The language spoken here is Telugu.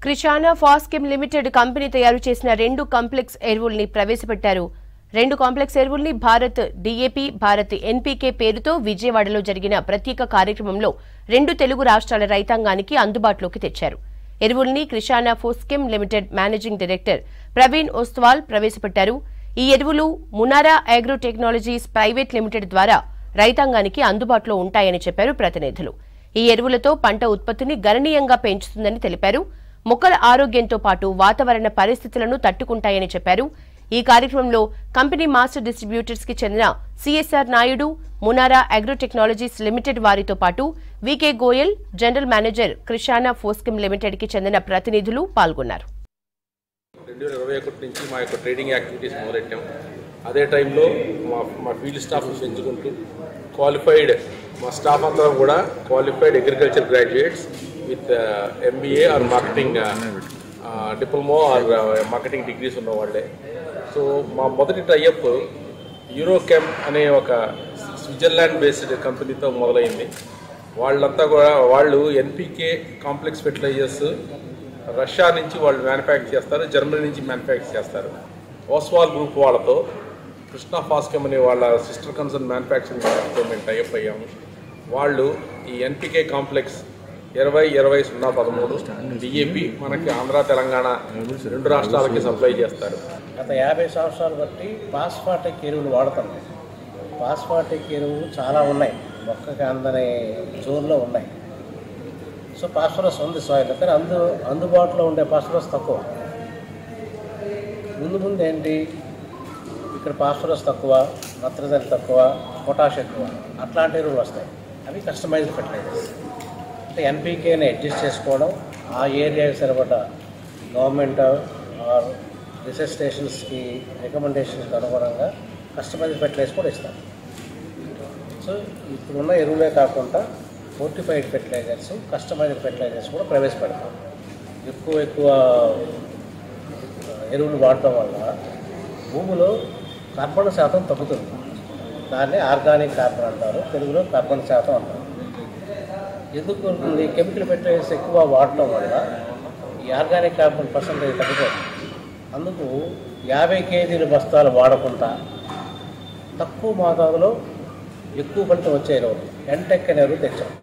క్రిషానా ఫాస్కెమ్ లిమిటెడ్ కంపెనీ తయారు చేసిన రెండు కాంప్లెక్స్ ఎరువుల్ని ప్రవేశపెట్టారు రెండు కాంప్లెక్స్ ఎరువుల్ని భారత్ డీఏపీ భారత్ ఎన్పీకే పేరుతో విజయవాడలో జరిగిన ప్రత్యేక కార్యక్రమంలో రెండు తెలుగు రాష్ట్రాల రైతాంగానికి అందుబాటులోకి తెచ్చారు ఎరువుల్ని Krishana Phoschem limited managing director Praveen Oswal ప్రవేశపెట్టారు ఈ ఎరువులు Munara agro technologies private limited ద్వారా రైతాంగానికి అందుబాటులో ఉంటాయని చెప్పారు ప్రతినిధులు ఈ ఎరువులతో పంట ఉత్పత్తిని గణనీయంగా పెంచుతుందని తెలిపారు మొక్కల ఆరోగ్యంతో పాటు వాతావరణ పరిస్థితులను తట్టుకుంటాయని చెప్పారు ఈ కార్యక్రమంలో కంపెనీ మాస్టర్ డిస్ట్రిబ్యూటర్స్ కి చెందిన CSR Naidu Munara agro technologies limited వారితో పాటు VK Goyal general manager Krishana Phoschem limited కి చెందిన ప్రతినిధులు పాల్గొన్నారు రెండు వేల ఇరవై ఒకటి నుంచి మా యొక్క ట్రేడింగ్ యాక్టివిటీస్ మొదలెట్టాం అదే టైంలో మా మా ఫీల్డ్ స్టాఫ్ని పెంచుకుంటూ క్వాలిఫైడ్ మా స్టాఫ్ అంతా కూడా qualified agriculture graduates with MBA or marketing diploma or marketing degrees ఉన్న వాళ్ళే సో మా మొదటి టైఅప్ యూరోకెమ్ అనే ఒక స్విట్జర్లాండ్ బేస్డ్ కంపెనీతో మొదలైంది వాళ్ళంతా కూడా వాళ్ళు ఎన్పికే కాంప్లెక్స్ ఫెర్టిలైజర్స్ రష్యా నుంచి వాళ్ళు మ్యానుఫ్యాక్చర్ చేస్తారు జర్మనీ నుంచి మ్యానుఫ్యాక్చర్ చేస్తారు ఓస్వాల్ గ్రూప్ వాళ్ళతో కృష్ణా ఫాస్కెమ్ అనే వాళ్ళ సిస్టర్ కన్సర్న్ మ్యానుఫ్యాక్చరింగ్ తో మేము టైప్ అయ్యాము వాళ్ళు ఈ ఎన్పికే కాంప్లెక్స్ ఇరవై ఇరవై సున్నా పదమూడు డిఏపి మనకి ఆంధ్ర తెలంగాణ రెండు రాష్ట్రాలకి సప్లై చేస్తారు గత యాభై సంవత్సరాలు బట్టి పాస్ఫాటిక్ ఎరువులు వాడుతున్నాం పాస్ఫాటిక్ ఎరువులు చాలా ఉన్నాయి మొక్కకి అందని జోన్లో ఉన్నాయి సో పాస్ఫరస్ ఉంది సాయిల్ కానీ అందు అందుబాటులో ఉండే పాస్ఫరస్ తక్కువ ముందు ముందు ఏంటి ఇక్కడ పాస్ఫరస్ తక్కువ నత్రజని తక్కువ పొటాష్ ఎక్కువ అట్లాంటి ఎరువులు వస్తాయి అవి కస్టమైజ్డ్ ఫెర్టిలైజర్స్ అంటే ఎన్పీకేని అడ్జస్ట్ చేసుకోవడం ఆ ఏరియాకి సరిపడ్డ గవర్నమెంట్ ఆర్ రీసెర్చ్ స్టేషన్స్కి రికమెండేషన్స్కి అనుగుణంగా కస్టమైజ్ ఫెర్టిలైజర్స్ కూడా ఇస్తారు సో ఇప్పుడున్న ఎరువులే కాకుండా ఫోర్టిఫైడ్ ఫెర్టిలైజర్స్ కస్టమైజ్డ్ ఫెర్టిలైజర్స్ కూడా ప్రవేశపెడతాం ఎక్కువ ఎక్కువ ఎరువులు వాడటం వల్ల భూమిలో కార్బన్ శాతం తగ్గుతుంది దాన్ని ఆర్గానిక్ కార్బన్ అంటారు తెలుగులో కార్బన్ శాతం అంటారు ఎందుకు ఉంటుంది కెమికల్ ఫెర్టిలైజర్స్ ఎక్కువ వాడటం వల్ల ఈ ఆర్గానిక్ కార్బన్ పర్సంటేజ్ తగ్గిపోతుంది అందుకు యాభై కేజీల బస్తాలు వాడకుండా తక్కువ మోతాదులో ఎక్కువ ఫలితం వచ్చే ఎరువులు ఎంటెక్ అనే ఎరువు తెచ్చాం